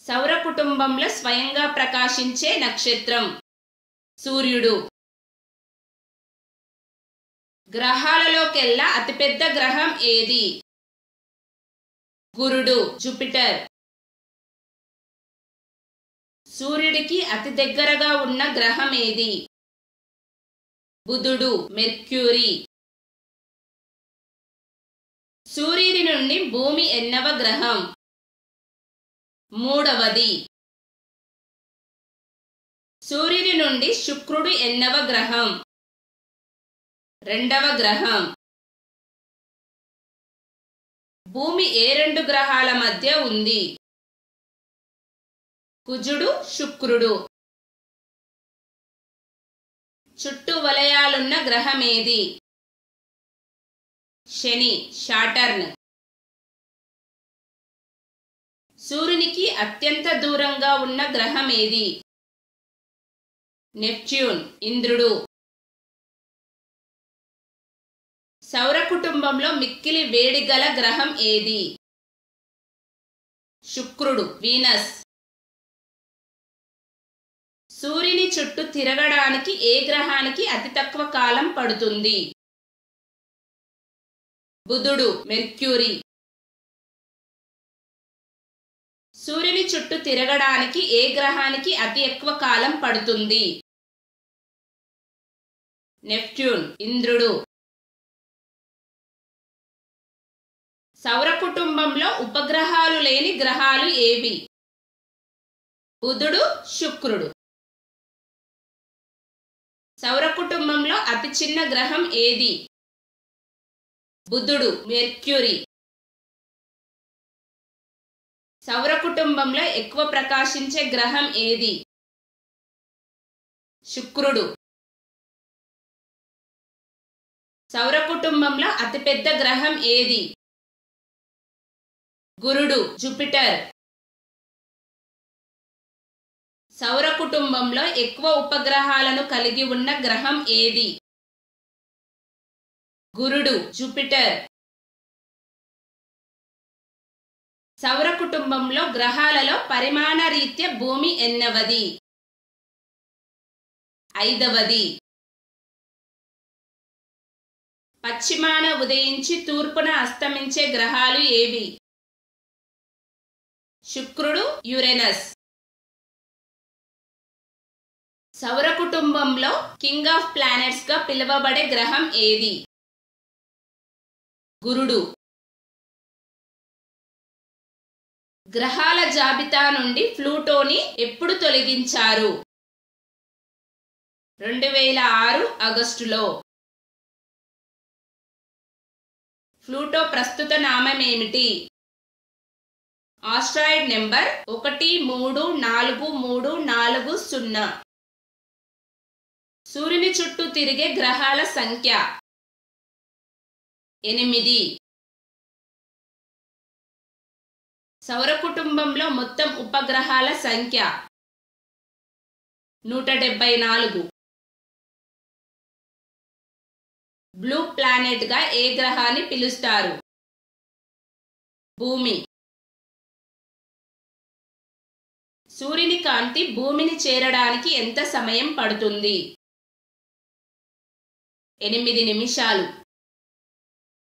సౌర కుటుంబంలో స్వయంగా ప్రకాశించే నక్షత్రం సూర్యుడు గ్రహాలలోకెల్లా అతిపెద్ద గ్రహం ఏది గురుడు జూపిటర్ సూర్యుడికి అతి దగ్గరగా ఉన్న గ్రహం ఏది బుధుడు మెర్క్యూరీ సూర్యుడి నుండి భూమి ఎన్నవ గ్రహం మూడవది సూర్యుడి నుండి శుక్రుడు ఎన్నవ గ్రహం రెండవ గ్రహం భూమి ఏ రెండు గ్రహాల మధ్య ఉంది కుజుడు శుక్రుడు చుట్టూ వలయాలున్న గ్రహమేది శని షాటర్న్ సూర్యునికి అత్యంత దూరంగా ఉన్న గ్రహం ఏది నెప్ట్యూన్ ఇంద్రుడు సౌర కుటుంబంలో మిక్కిలి వేడి గల గ్రహం ఏది శుక్రుడు వీనస్ సూర్యుని చుట్టూ తిరగడానికి ఏ గ్రహానికి అతి తక్కువ కాలం పడుతుంది బుధుడు మెర్క్యూరీ సూర్యుని చుట్టూ తిరగడానికి ఏ గ్రహానికి అతి ఎక్కువ కాలం పడుతుంది నెప్ట్యూన్ ఇంద్రుడు సౌర కుటుంబంలో ఉపగ్రహాలు లేని గ్రహాలు ఏవి బుధుడు శుక్రుడు సౌర కుటుంబంలో అతి చిన్న గ్రహం ఏది బుధుడు మెర్క్యూరీ సౌర కుటుంబంలో ఎక్కువ ప్రకాశించే గ్రహం ఏది శుక్రుడు సౌర కుటుంబంలో అతిపెద్ద గ్రహం ఏది గురుడు జూపిటర్ సౌర కుటుంబంలో ఎక్కువ ఉపగ్రహాలను కలిగి ఉన్న గ్రహం ఏది గురుడు జూపిటర్ సౌర కుటుంబంలో గ్రహాలలో పరిమాణ రీత్యా భూమి ఎన్నవది ఐదవది పశ్చిమాన ఉదయించి తూర్పున అస్తమించే గ్రహాలు ఏవి శుక్రుడు యురెనస్ సౌర కుటుంబంలో కింగ్ ఆఫ్ ప్లానెట్స్ గా పిలువబడే గ్రహం ఏది గురుడు గ్రహాల జాబితా నుండి ఫ్లూటోని ఎప్పుడు తొలగించారు రెండు వేల ఆరు ఆగస్టులో ఫ్లూటో ప్రస్తుత నామం ఏమిటి ఆస్ట్రాయిడ్ నెంబర్ ఒకటి మూడు నాలుగు మూడు నాలుగు సున్నా సూర్యుని చుట్టూ తిరిగే గ్రహాల సంఖ్య ఎనిమిది సౌర కుటుంబంలో మొత్తం ఉపగ్రహాల సంఖ్య నూట డెబ్బై నాలుగు బ్లూ ప్లానెట్ గా ఏ గ్రహాన్ని పిలుస్తారు భూమి సూర్యుని కాంతి భూమిని చేరడానికి ఎంత సమయం పడుతుంది ఎనిమిది నిమిషాలు